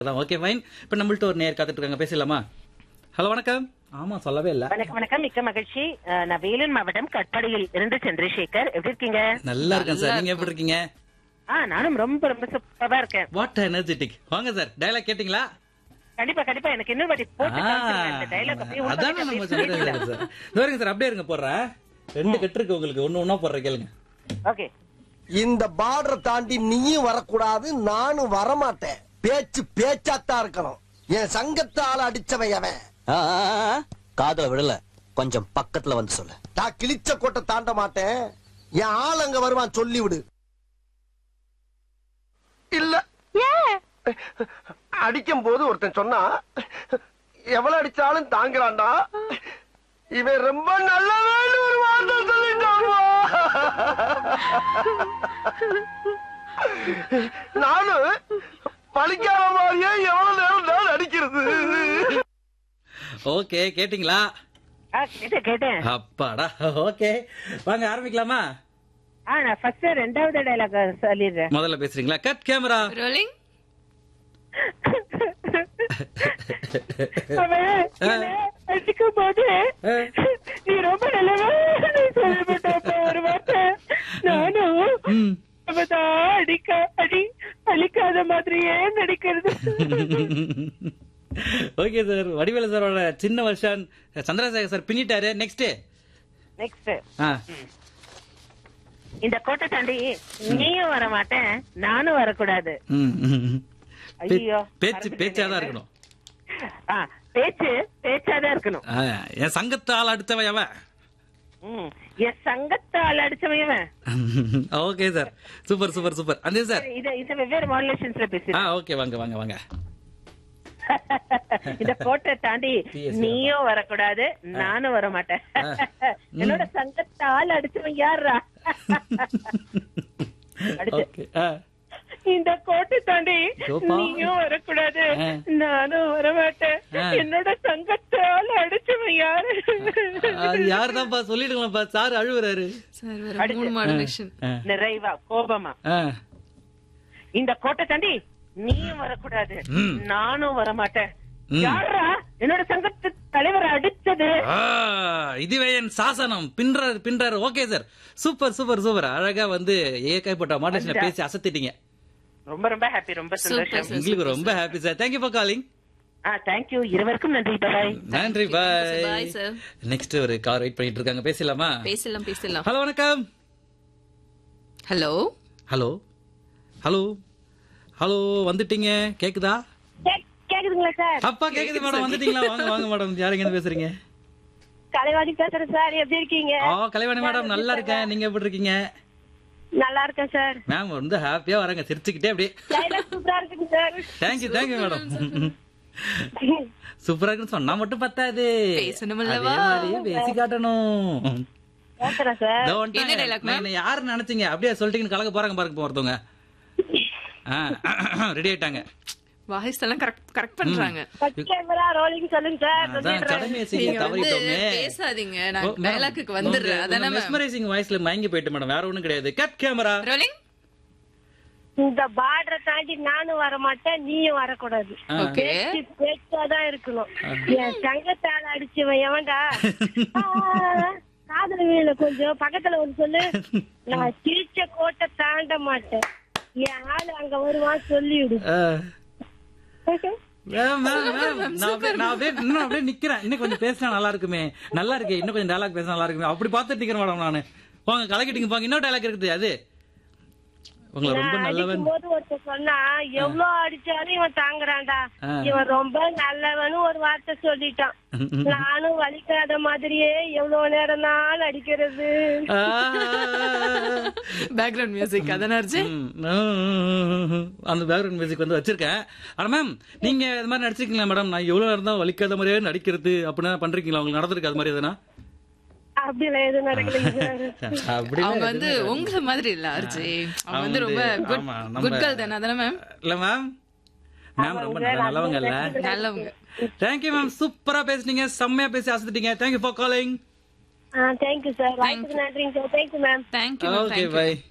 அதான் okay fine இப்போ நம்மள்ட்ட ஒரு நேர் காத்துட்டு இருக்காங்க பேசலாமா ஹலோ வணக்கம் ஆமா சொல்லவே இல்ல வணக்கம் வணக்கம் மிக்க மகிழ்ச்சி அஹ், நான் வேலூர் மாவட்டம் கட்பாடியில் இருந்து சந்திரசேகர் எப்படி இருக்கீங்க நல்லா இருக்கேன் சார் நீங்க எப்படி இருக்கீங்க ஆ நானும் ரொம்ப ரொம்ப சூப்பரா இருக்கேன் வாட் எனர்ஜெட்டிக் வாங்க சார் டயலாக் கேட்டிங்களா கண்டிப்பா கண்டிப்பா எனக்கு இன்னொரு வாட்டி போட்டு ஆ, காமிச்சிருங்க. இந்த dialogue அப்படியே உள்பட அதானே நம்ம அப்படியே சொல்றது பேசலாம். சார் இதோ இருங்க சார் அப்படியே இருங்க போடுறேன் ரெண்டு கட்டு இருக்கு உங்களுக்கு ஒண்ணு ஒண்ணா போடுறேன் கேளுங்க ஓகே இந்த பார்டரை தாண்டி நீயும் வரக்கூடாது நானும் வரமாட்டேன் பேச்சு பேச்சாத்தான் இருக்கணும் என் சங்கத்தால அடிச்சவன் அவன் ஆ, ஆ, ஆ, காதுல விடல கொஞ்சம் பக்கத்துல வந்து சொல்லு நான் கிழிச்ச கோட்டை தாண்ட மாட்டேன் என் ஆள் அங்க வருவான் சொல்லி விடு இல்ல அடிக்கும் போது ஒருத்தன் சொன்னா எவ்வளவு அடிச்சாலும் தாங்குறான்டா இவன் ரொம்ப நல்லவன் ஒரு வார்த்தை சொல்லிட்டான்மா நானும் பழிக்காத மாதிரியே எவ்வளவு நேரம் நான் அடிக்கிறது ஓகே கேட்டிங்களா ஆ கேட்டேன் கேட்டேன் அப்பாடா ஓகே வாங்க ஆரம்பிக்கலாமா ஆ நான் ஃபர்ஸ்ட் ரெண்டாவது டைலாக் சொல்லிடுறேன் முதல்ல பேசுறீங்களா கட் கேமரா ரோலிங் அவன் என்னை அடிக்கும் போது நீ ரொம்ப நல்லவன் சொல்லப்பட்ட ஒரு வார்த்தை நானும் ம் அவதான் அடிக்க அடி அழிக்காத மாதிரியே நடிக்கிறது ஓகே சார் வடிவேலு சாரோட சின்ன வருஷம் சந்திரசேகர் சார் பின்னிட்டாரு நெக்ஸ்ட் நெக்ஸ்ட் ஆ இந்த கோட்டை தாண்டி நீயும் வர மாட்டேன் நானும் வரக்கூடாது ம், ம், ம். பே- ஐயோ, பேச்சு மறந்துட்டேனே. பேச்சாதான் இருக்கணும் ஆ, பேச்சு பேச்சாதான் இருக்கணும் ஆ, என் சங்கத்தால் அடுத்தவன் அவன் ம், என் சங்கத்தால் அடிச்சவன் okay sir super super super அந்த சார் இத இத வெவ்வேறு மாடுலேஷன்ஸ்ல ஆ பேசுறேன் ஓகே வாங்க வாங்க வாங்க இந்த கோட்டை தாண்டி PSC. நீயும் வரக்கூடாது நானும் வர மாட்டேன் என்னோட சங்கத்தால் அடிச்சவன் யாரா அடிச்சு ஓகே ஆ இந்த கோட்டை தாண்டி யோப்பா. நீயும் வரக்கூடாது ஆ. நானும் வரமாட்டேன் ஆ. என்னோட சங்கத்தால் அடிச்சவன் யாரு அது யாருதான்ப்பா சொல்லிடுங்களேன்ப்பா சார் அழுவுறாரு சார் வேற மூணு மாடுலேஷன் ஆ, நிறைவா கோபமா ஆ. இந்த கோட்டை தாண்டி நீயும் வரக்கூடாது ம். நானும் வரமாட்டேன் ம். யாரா என்னோட சங்கத்து தலைவரை அடிச்சது ஆ, இதுவே என் சாசனம் பின்றாரு பின்றாரு okay sir super super super அழகா வந்து ஏகப்பட்ட மாடேஷன்ல வந்தா. பேசி அசத்திட்டீங்க ரொம்ப ரொம்ப ஹாப்பி ரொம்ப சந்தோஷம் Sir, உங்களுக்கு ரொம்ப happy sir thank you for calling ஆ தேங்க்யூ இருவருக்கும் நன்றி பாய் நன்றி Bye, பாய் sir. நெக்ஸ்ட் ஒரு கார் வெயிட் பண்ணிட்டு இருக்காங்க பேசலாமா பேசலாம் பேசலாம் ஹலோ வணக்கம் ஹலோ ஹலோ ஹலோ ஹலோ வந்துட்டீங்க கேக்குதா கேக்குதுங்களா சார் அப்பா கேக்குது மேடம் வந்துட்டீங்களா வாங்க வாங்க மேடம் யாருங்க இருந்து பேசுறீங்க கலைவாணி பேசுறேன் சார் எப்படி இருக்கீங்க ஆ கலைவாணி மேடம் நல்லா இருக்கேன் நீங்க எப்படி இருக்கீங்க நல்லா இருக்கேன் சார் மேம் ரொம்ப ஹாப்பியா வராங்க சிரிச்சுக்கிட்டே அப்படியே டைலாக் சூப்பரா இருக்குங்க சார் தேங்க்யூ தேங்க்யூ மேடம் சூப்பரா இருக்குன்னு சொன்னா மட்டும் பத்தாது பேசணும் அதே அல்லவா? மாதிரியே பேசி காட்டணும் பேசுறேன் சார் இதோ வந்துட்டாங்க. என்ன dialogue, நான் என்ன யாரு நினைச்சீங்க அப்படியே சொல்லிட்டீங்கன்னு கலக்க போறாங்க பாருங்க இப்போ ஒருத்தவங்க ரெடி ஆயிட்டாங்க வாய்ஸ் எல்லாம் கரெக்ட் கரெக்ட் பண்றாங்க ஃபர்ஸ்ட் கேமரா ரோலிங் சொல்லுங்க சார் அதான் கடமையை செய்ய நீங்க வந்து தவறிட்டோமே பேசாதீங்க நான் டைலாக்குக்கு வந்துடுறேன் அதானே மேம் மெஸ்மரைசிங் வாய்ஸ்ல மயங்கி போயிட்டு மேடம் வேற ஒண்ணும் கிடையாது கட் கேமரா ரோலிங் இந்த பார்டரை தாண்டி நானும் வர மாட்டேன் நீயும் வரக்கூடாது ஓகே பேச்சாதான் இருக்கணும் என் சங்கத்தால அடிச்சவன் எவன்டா ஆ, காதுல வீழ கொஞ்சம் பக்கத்துல வந்து சொல்லு நான் கிழிச்ச கோட்டை தாண்ட மாட்டேன் என் ஆளு அங்க வருவான் சொல்லிவிடு மேம் மேம் மேம் நான் அப்படியே- நான் அப்படியே இன்னும் அப்படியே நிக்கிறேன் இன்னும் கொஞ்சம் பேசினா நல்லா இருக்குமே நல்லா இருக்கே இன்னும் கொஞ்சம் டயலாக் பேசினா நல்லா இருக்குமே அப்படி பார்த்துட்டு நிக்கிறேன் மேடம் நானு போங்க கலக்கிட்டீங்க போங்க இன்னொரு டயலாக் இருக்குது அது உங்களை ரொம்ப நல்லவன் போது ஒருத்தர் சொன்னா எவ்வளவு அடிச்சாலும் இவன் தாங்குறான்டா ஆ. இவன் ரொம்ப நல்லவன்னு ஒரு வார்த்தை சொல்லிட்டான் நானும் வலிக்காத மாதிரியே எவ்வளவு நேரம் நாள் அடிக்கிறது ஆ. பேக்ரவுண்ட் மியூசிக் அதானே அர்ஜுன் ம். அந்த பேக்ரவுண்ட் மியூசிக் வந்து வச்சிருக்கேன் ஆனா மேம் நீங்க இது மாதிரி நடிச்சிருக்கீங்களா மேடம் நான் எவ்வளவு நேரம் தான் வலிக்காத மாதிரியே நடிக்கிறது அப்படின்னா பண்றீங்களா உங்களுக்கு நடந்திருக்கு அது மாதிரி எதுனா அப்படிலாம் எதுவும் நடக்கலைங்க சார் அப்படி அவங்க வந்து உங்கள மாதிரி இல்ல அர்ஜி அவங்க வந்து ரொம்ப குட் ஆமா, நம்ம- குட் கேர்ள் தானே அதானே மேம் இல்ல மேம் மேம் ரொம்ப நல்ல- நல்லவங்க இல்ல நல்லவங்க தேங்க்யூ மேம் சூப்பரா பேசுனீங்க செம்மையா பேசி அசத்துட்டீங்க தேங்க்யூ ஃபார் காலிங் ஆ தேங்க்யூ சார் வாய்ப்புக்கு நன்றிங்க sir thank you ma'am thank you ma'am okay thank you by